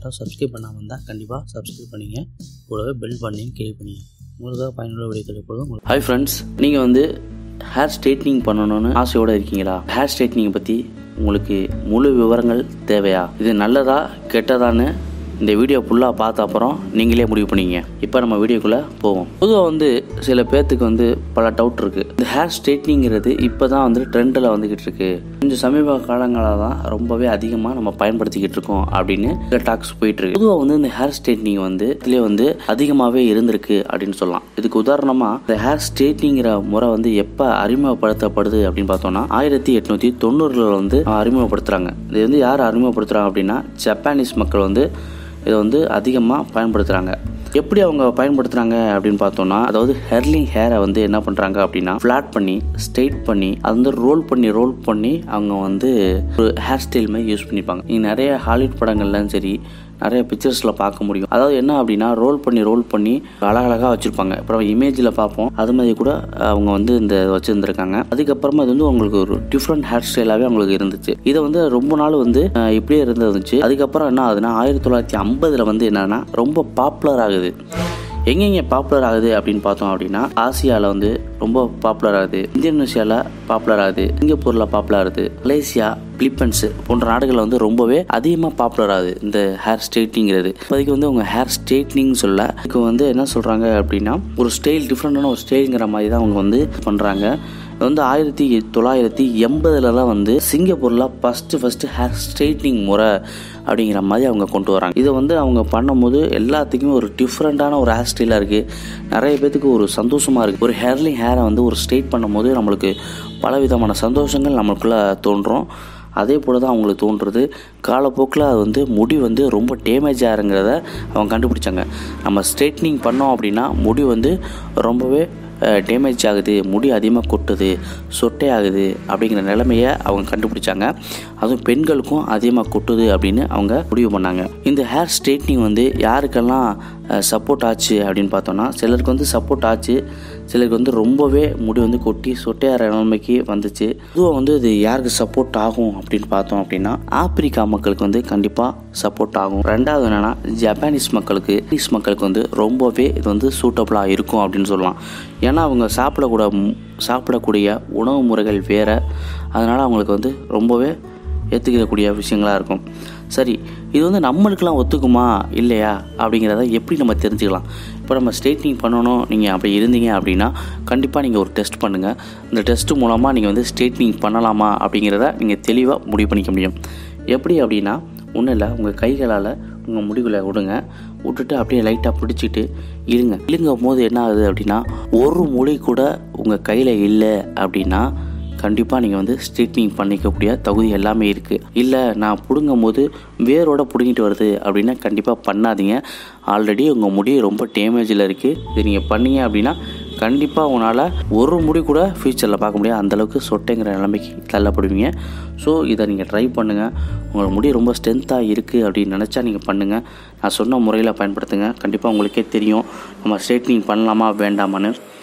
யாரும் சப்ஸ்கிரைப் பண்ணாமல் இருந்தால் கண்டிப்பாக சப்ஸ்கிரைப் பண்ணிங்க கூடவே பெல் பண்ணியும் கிளிக் பண்ணிங்க உங்களுக்காக பயனுள்ள வீடியோக்கள் எப்பொழுதும் உங்களுக்கு ஹாய் ஃப்ரெண்ட்ஸ் நீங்கள் வந்து ஹேர் ஸ்ட்ரைட்னிங் பண்ணணும்னு ஆசையோடு இருக்கீங்களா ஹேர் ஸ்ட்ரைட்னிங் பற்றி உங்களுக்கு முழு விவரங்கள் தேவையா இது நல்லதா கெட்டதான்னு இந்த வீடியோ ஃபுல்லாக பார்த்த அப்புறம் நீங்களே முடிவு பண்ணிங்க இப்போ நம்ம வீடியோக்குள்ளே போவோம் பொதுவாக வந்து சில பேர்த்துக்கு வந்து பல டவுட் இருக்குது இந்த ஹேர் ஸ்ட்ரைட்னிங்கிறது இப்போ தான் வந்து ட்ரெண்டில் வந்துக்கிட்டு இருக்கு கொஞ்சம் சமீப காலங்களாக தான் ரொம்பவே அதிகமாக நம்ம பயன்படுத்திக்கிட்டு இருக்கோம் அப்படின்னு சில டாக்ஸ் போயிட்டு இருக்கு பொதுவாக வந்து இந்த ஹேர் ஸ்ட்ரைட்னிங் வந்து இதுலேயே வந்து அதிகமாகவே இருந்திருக்கு அப்படின்னு சொல்லலாம் இதுக்கு உதாரணமாக இந்த ஹேர் ஸ்ட்ரைட்னிங்கிற முறை வந்து எப்போ அறிமுகப்படுத்தப்படுது அப்படின்னு பார்த்தோம்னா ஆயிரத்தி எட்நூத்தி தொண்ணூறுல வந்து அறிமுகப்படுத்துறாங்க இது வந்து யார் அறிமுகப்படுத்துறாங்க அப்படின்னா ஜப்பானீஸ் மக்கள் வந்து இதை வந்து அதிகமாக பயன்படுத்துகிறாங்க எப்படி அவங்க பயன்படுத்துகிறாங்க அப்படின்னு பார்த்தோம்னா அதாவது ஹெர்லிங் ஹேரை வந்து என்ன பண்ணுறாங்க அப்படின்னா ஃப்ளாட் பண்ணி ஸ்ட்ரெயிட் பண்ணி அது வந்து ரோல் பண்ணி ரோல் பண்ணி அவங்க வந்து ஒரு ஹேர் ஸ்டைல் மாதிரி யூஸ் பண்ணிப்பாங்க நீங்கள் நிறைய ஹாலிவுட் படங்கள்லாம் சரி நிறைய பிக்சர்ஸில் பார்க்க முடியும் அதாவது என்ன அப்படின்னா ரோல் பண்ணி ரோல் பண்ணி அழகழகாக வச்சுருப்பாங்க அப்புறம் இமேஜில் பார்ப்போம் அது மாதிரி கூட அவங்க வந்து இந்த வச்சுருந்துருக்காங்க அதுக்கப்புறமா இது வந்து உங்களுக்கு ஒரு டிஃப்ரெண்ட் ஹேர் ஸ்டைலாகவே அவங்களுக்கு இருந்துச்சு இதை வந்து ரொம்ப நாள் வந்து அஹ், இப்படியே இருந்துச்சு அதுக்கப்புறம் என்ன ஆகுதுன்னா ஆயிரத்தி தொள்ளாயிரத்தி ஐம்பதில் வந்து என்னன்னா ரொம்ப பாப்புலர் ஆகுது எங்கெங்க பாப்புலர் ஆகுது அப்படின்னு பார்த்தோம் அப்படின்னா ஆசியாவில் வந்து ரொம்ப பாப்புலர் ஆகுது இந்தோனேஷியாவில் பாப்புலர் ஆகுது சிங்கப்பூரில் பாப்புலர் ஆகுது மலேசியா பிலிப்பைன்ஸ் போன்ற நாடுகளில் வந்து ரொம்பவே அதிகமாக பாப்புலர் ஆகுது இந்த ஹேர் ஸ்ட்ரெயிட்டிங்கிறது இப்போதைக்கு வந்து உங்கள் ஹேர் ஸ்ட்ரெயிட்னிங் சொல்ல இதுக்கு வந்து என்ன சொல்கிறாங்க அப்படின்னா ஒரு ஸ்டைல் டிஃப்ரெண்டான ஒரு ஸ்டைலுங்கிற மாதிரி தான் அவங்க வந்து பண்ணுறாங்க இது வந்து ஆயிரத்தி தொள்ளாயிரத்தி எண்பதுலலாம் வந்து சிங்கப்பூரில் ஃபஸ்ட்டு ஃபஸ்ட்டு ஹேர் ஸ்ட்ரைட்னிங் முறை அப்படிங்கிற மாதிரி அவங்க கொண்டு வராங்க இதை வந்து அவங்க பண்ணும்போது எல்லாத்துக்குமே ஒரு டிஃப்ரெண்ட்டான ஒரு ஹேர் ஸ்டைலாக இருக்குது நிறைய பேத்துக்கு ஒரு சந்தோஷமாக இருக்குது ஒரு ஹேர்லிங் ஹேரை வந்து ஒரு ஸ்ட்ரைட் பண்ணும்போது நம்மளுக்கு பலவிதமான சந்தோஷங்கள் நம்மளுக்குள்ளே தோன்றும் அதே போல் தான் அவங்களுக்கு தோன்றுறது காலப்போக்கில் அது வந்து முடி வந்து ரொம்ப டேமேஜ் ஆகிறங்கிறத அவங்க கண்டுபிடிச்சாங்க நம்ம ஸ்ட்ரைட்னிங் பண்ணோம் அப்படின்னா முடி வந்து ரொம்பவே டேமேஜ் ஆகுது முடி அதிகமாக கொட்டுது சொட்டை ஆகுது அப்படிங்கிற நிலைமையை அவங்க கண்டுபிடிச்சாங்க அதுவும் பெண்களுக்கும் அதிகமாக கொட்டுது அப்படின்னு அவங்க முடிவு பண்ணாங்க இந்த ஹேர் ஸ்ட்ரைட்னிங் வந்து யாருக்கெல்லாம் சப்போர்ட் ஆச்சு அப்படின்னு பார்த்தோம்னா சிலருக்கு வந்து சப்போர்ட் ஆச்சு சிலருக்கு வந்து ரொம்பவே முடி வந்து கொட்டி சொட்டையாகிற நிலைமைக்கு வந்துச்சு பொதுவாக வந்து இது யாருக்கு சப்போர்ட் ஆகும் அப்படின்னு பார்த்தோம் அப்படின்னா ஆப்பிரிக்கா மக்களுக்கு வந்து கண்டிப்பாக சப்போர்ட் ஆகும் ரெண்டாவது என்னன்னா ஜப்பானீஸ் மக்களுக்கு ஜப்பானீஸ் மக்களுக்கு வந்து ரொம்பவே இது வந்து சூட்டபுளாக இருக்கும் அப்படின்னு சொல்லலாம் ஏன்னா அவங்க சாப்பிடக்கூட சாப்பிடக்கூடிய உணவு முறைகள் வேறு அதனால் அவங்களுக்கு வந்து ரொம்பவே ஏற்றுக்கக்கூடிய விஷயங்களாக இருக்கும் சரி இது வந்து நம்மளுக்கெல்லாம் ஒத்துக்குமா இல்லையா அப்படிங்கிறத எப்படி நம்ம தெரிஞ்சுக்கலாம் இப்போ நம்ம ஸ்ட்ரைட்னிங் பண்ணணும் நீங்கள் அப்படி இருந்தீங்க அப்படின்னா கண்டிப்பாக நீங்கள் ஒரு டெஸ்ட் பண்ணுங்கள் இந்த டெஸ்ட் மூலமாக நீங்கள் வந்து ஸ்ட்ரைட்னிங் பண்ணலாமா அப்படிங்கிறத நீங்கள் தெளிவாக முடிவு பண்ணிக்க முடியும் எப்படி அப்படின்னா ஒன்றும் இல்லை உங்கள் கைகளால் உங்கள் முடிவுல விடுங்க விட்டுட்டு அப்படியே லைட்டாக பிடிச்சிட்டு இழுங்க இழுங்கும் போது என்ன ஆகுது அப்படின்னா ஒரு முடி கூட உங்கள் கையில் இல்லை அப்படின்னா கண்டிப்பாக நீங்கள் வந்து ஸ்ட்ரைட்னிங் பண்ணிக்கக்கூடிய தகுதி எல்லாமே இருக்குது இல்லை நான் பிடுங்கும் போது வேரோட பிடுங்கிட்டு வருது அப்படின்னா கண்டிப்பாக பண்ணாதீங்க ஆல்ரெடி உங்கள் முடி ரொம்ப டேமேஜில் இருக்குது இது நீங்கள் பண்ணீங்க அப்படின்னா கண்டிப்பாக உங்களால் ஒரு முடி கூட ஃப்யூச்சரில் பார்க்க முடியாது அந்தளவுக்கு சொட்டைங்கிற நிலைமைக்கு தள்ளப்படுவீங்க ஸோ இதை நீங்கள் ட்ரை பண்ணுங்கள் உங்கள் முடி ரொம்ப ஸ்ட்ரென்த்தாக இருக்குது அப்படின்னு நினச்சா நீங்கள் பண்ணுங்கள் நான் சொன்ன முறையில் பயன்படுத்துங்க கண்டிப்பாக உங்களுக்கே தெரியும் நம்ம ஸ்ட்ரைட்னிங் பண்ணலாமா வேண்டாமான்னு